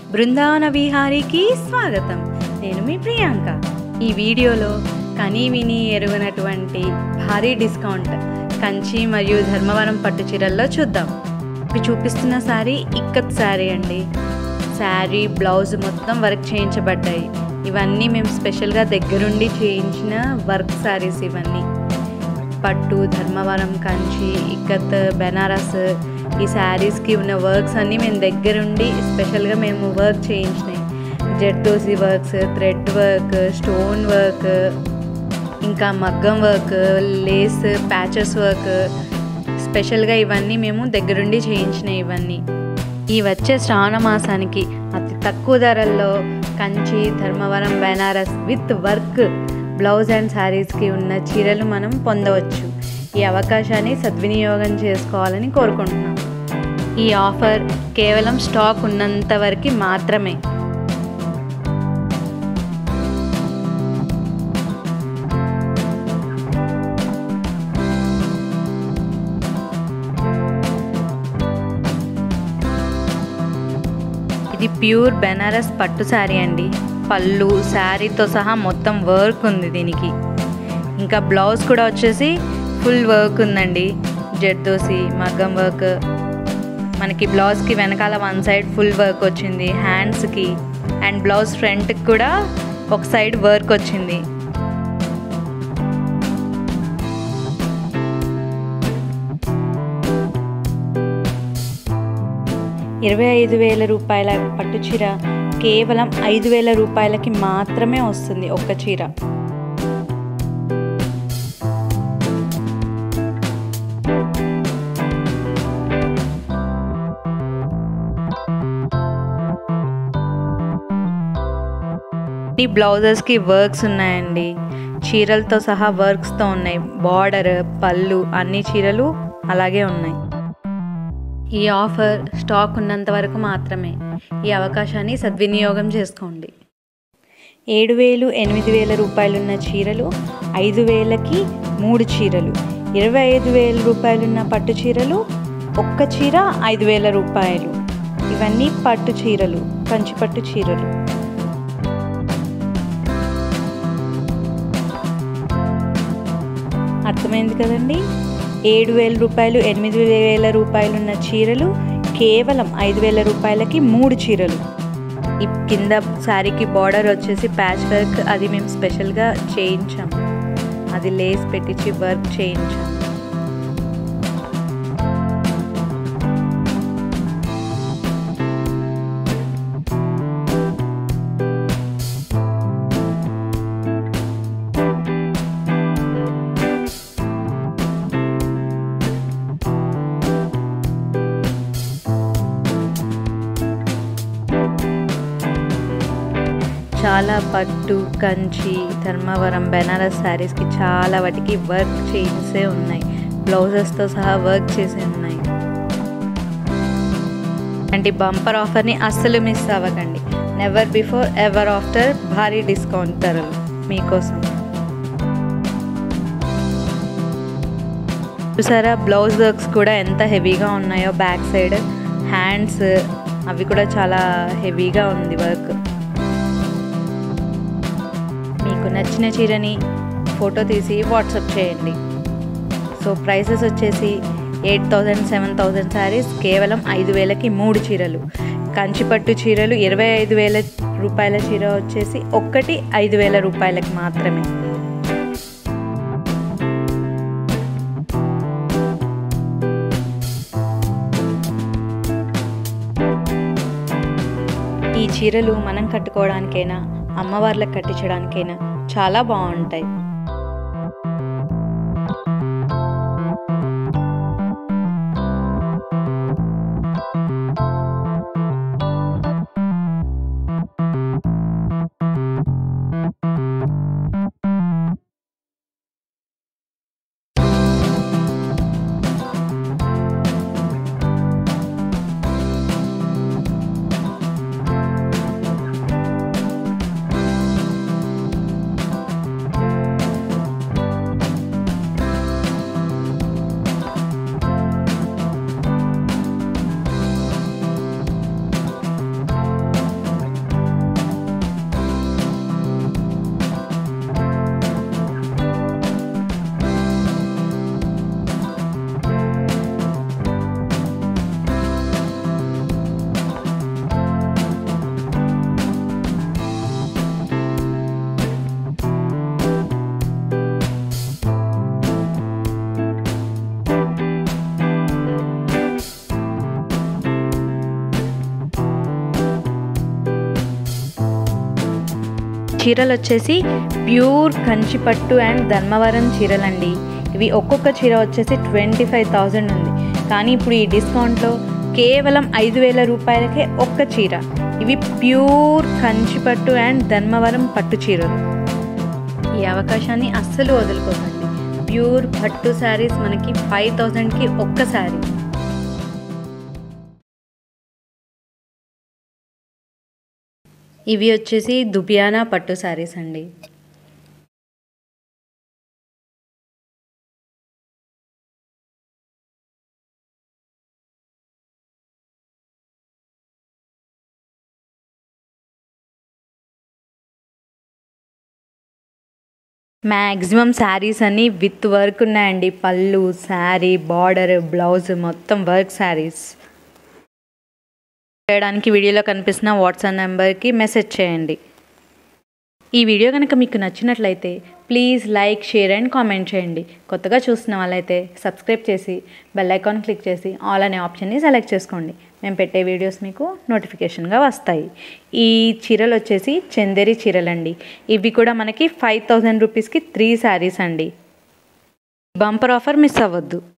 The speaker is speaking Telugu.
బృందావన విహారీకి స్వాగతం నేను మీ ప్రియాంక ఈ వీడియోలో కనీ విని ఎరుగనటువంటి భారీ డిస్కౌంట్ కంచి మరియు ధర్మవరం పట్టు చీరల్లో చూద్దాం ఇప్పుడు చూపిస్తున్న శారీ ఇక్కత్ శారీ అండి శారీ బ్లౌజ్ మొత్తం వర్క్ చేయించబడ్డాయి ఇవన్నీ మేము స్పెషల్గా దగ్గరుండి చేయించిన వర్క్ శారీస్ ఇవన్నీ పట్టు ధర్మవరం కంచి ఇక్కత్ బెనారస్ ఈ శారీస్కి ఉన్న వర్క్స్ అన్నీ మేము దగ్గరుండి స్పెషల్గా మేము వర్క్ చేయించినాయి zardozi works thread work stone work ఇంకా మగ్గం వర్క్ లేస్ ప్యాచెస్ వర్క్ స్పెషల్గా ఇవన్నీ మేము దగ్గరుండి చేయించినాయి ఇవన్నీ ఈ వచ్చే శ్రావణ మాసానికి అతి తక్కువ ధరల్లో Kanchi Dharmavaram Banaras with work blouse and శారీస్కి ఉన్న చీరలు మనం పొందవచ్చు ఈ అవకాశాన్ని సద్వినియోగం చేసుకోవాలని కోరుకుంటున్నాం ఈ ఆఫర్ కేవలం స్టాక్ ఉన్నంత వరకు మాత్రమే ఇది ప్యూర్ బెనారస్ పట్టు శారీ అండి పళ్ళు శారీతో సహా మొత్తం వర్క్ ఉంది దీనికి ఇంకా బ్లౌజ్ కూడా వచ్చేసి ఫుల్ వర్క్ ఉందండి జెర్దోసి మగ్గం వర్క్ మనకి బ్లౌజ్కి వెనకాల వన్ సైడ్ ఫుల్ వర్క్ వచ్చింది హ్యాండ్స్కి అండ్ బ్లౌజ్ ఫ్రంట్కి కూడా ఒక సైడ్ వర్క్ వచ్చింది ఇరవై ఐదు వేల రూపాయల పట్టు చీర కేవలం ఐదు వేల రూపాయలకి మాత్రమే వస్తుంది ఒక్క చీర ఈ బ్లౌజెస్కి వర్క్స్ ఉన్నాయండి చీరలతో సహా వర్క్స్తో ఉన్నాయి బార్డర్ పళ్ళు అన్ని చీరలు అలాగే ఉన్నాయి ఈ ఆఫర్ స్టాక్ ఉన్నంత వరకు మాత్రమే ఈ అవకాశాన్ని సద్వినియోగం చేసుకోండి ఏడు వేలు ఎనిమిది వేల రూపాయలున్న చీరలు ఐదు వేలకి మూడు చీరలు ఇరవై ఐదు వేల రూపాయలున్న పట్టు చీరలు ఒక్క చీర ఐదు వేల రూపాయలు ఇవన్నీ పట్టు చీరలు కంచి పట్టు చీరలు అర్థమైంది కదండి ఏడు వేల రూపాయలు ఎనిమిది వేల రూపాయలు ఉన్న చీరలు కేవలం ఐదు వేల రూపాయలకి మూడు చీరలు ఈ కింద శారీకి బార్డర్ వచ్చేసి ప్యాచ్ వర్క్ అది మేము స్పెషల్గా చేయించాం అది లేస్ పెట్టించి వర్క్ చేయించాం చాలా పట్టు కంచి ధర్మవరం బెనారస్ శారీస్కి చాలా వాటికి వర్క్ చేసే ఉన్నాయి బ్లౌజెస్తో సహా వర్క్ చేసే ఉన్నాయి అంటే బంపర్ ఆఫర్ని అస్సలు మిస్ అవ్వకండి నెవర్ బిఫోర్ ఎవర్ ఆఫ్టర్ భారీ డిస్కౌంట్ ధరలు మీకోసం చూసారా బ్లౌజ్ వర్క్స్ కూడా ఎంత హెవీగా ఉన్నాయో బ్యాక్ సైడ్ హ్యాండ్స్ అవి కూడా చాలా హెవీగా ఉంది వర్క్ మీకు నచ్చిన చీరని ఫోటో తీసి వాట్సాప్ చేయండి సో ప్రైసెస్ వచ్చేసి eight thousand seven thousand saris కేవలం ఐదు వేలకి మూడు చీరలు కంచిపట్టు చీరలు ఇరవై ఐదు వేల రూపాయల చీర వచ్చేసి ఒక్కటి ఐదు వేల రూపాయలకి మాత్రమే ఈ చీరలు మనం కట్టుకోవడానికైనా అమ్మవార్లకు కట్టించడానికైనా చాలా బాగుంటాయి చీరలు వచ్చేసి ప్యూర్ కంచిపట్టు అండ్ ధర్మవరం చీరలండి ఇవి ఒక్కొక్క చీర వచ్చేసి ట్వంటీ ఫైవ్ థౌజండ్ ఉంది కానీ ఇప్పుడు ఈ డిస్కౌంట్లో కేవలం ఐదు వేల రూపాయలకే ఒక్క చీర ఇవి ప్యూర్ కంచిపట్టు అండ్ ధర్మవరం పట్టు చీరలు ఈ అవకాశాన్ని అస్సలు వదులుకోకండి ప్యూర్ పట్టు శారీస్ మనకి ఫైవ్ థౌజండ్కి ఒక్క శారీ ఇవి వచ్చేసి దుబియానా పట్టు శారీస్ అండి మ్యాక్సిమం శారీస్ అన్నీ విత్ వర్క్ ఉన్నాయండి పళ్ళు శారీ బార్డర్ బ్లౌజ్ మొత్తం వర్క్ శారీస్ చేయడానికి వీడియోలో కనిపిస్తున్న వాట్సాప్ నెంబర్కి మెసేజ్ చేయండి ఈ వీడియో కనుక మీకు నచ్చినట్లయితే please like share and comment చేయండి కొత్తగా చూస్తున్న వాళ్ళైతే సబ్స్క్రైబ్ చేసి బెల్ ఐకాన్ క్లిక్ చేసి ఆల్ అనే ఆప్షన్ని సెలెక్ట్ చేసుకోండి మేము పెట్టే వీడియోస్ మీకు నోటిఫికేషన్గా వస్తాయి ఈ చీరలు వచ్చేసి చందేరి చీరలండి ఇవి కూడా మనకి ఫైవ్ థౌజండ్ రూపీస్కి త్రీ శారీస్ అండి బంపర్ ఆఫర్ మిస్ అవ్వద్దు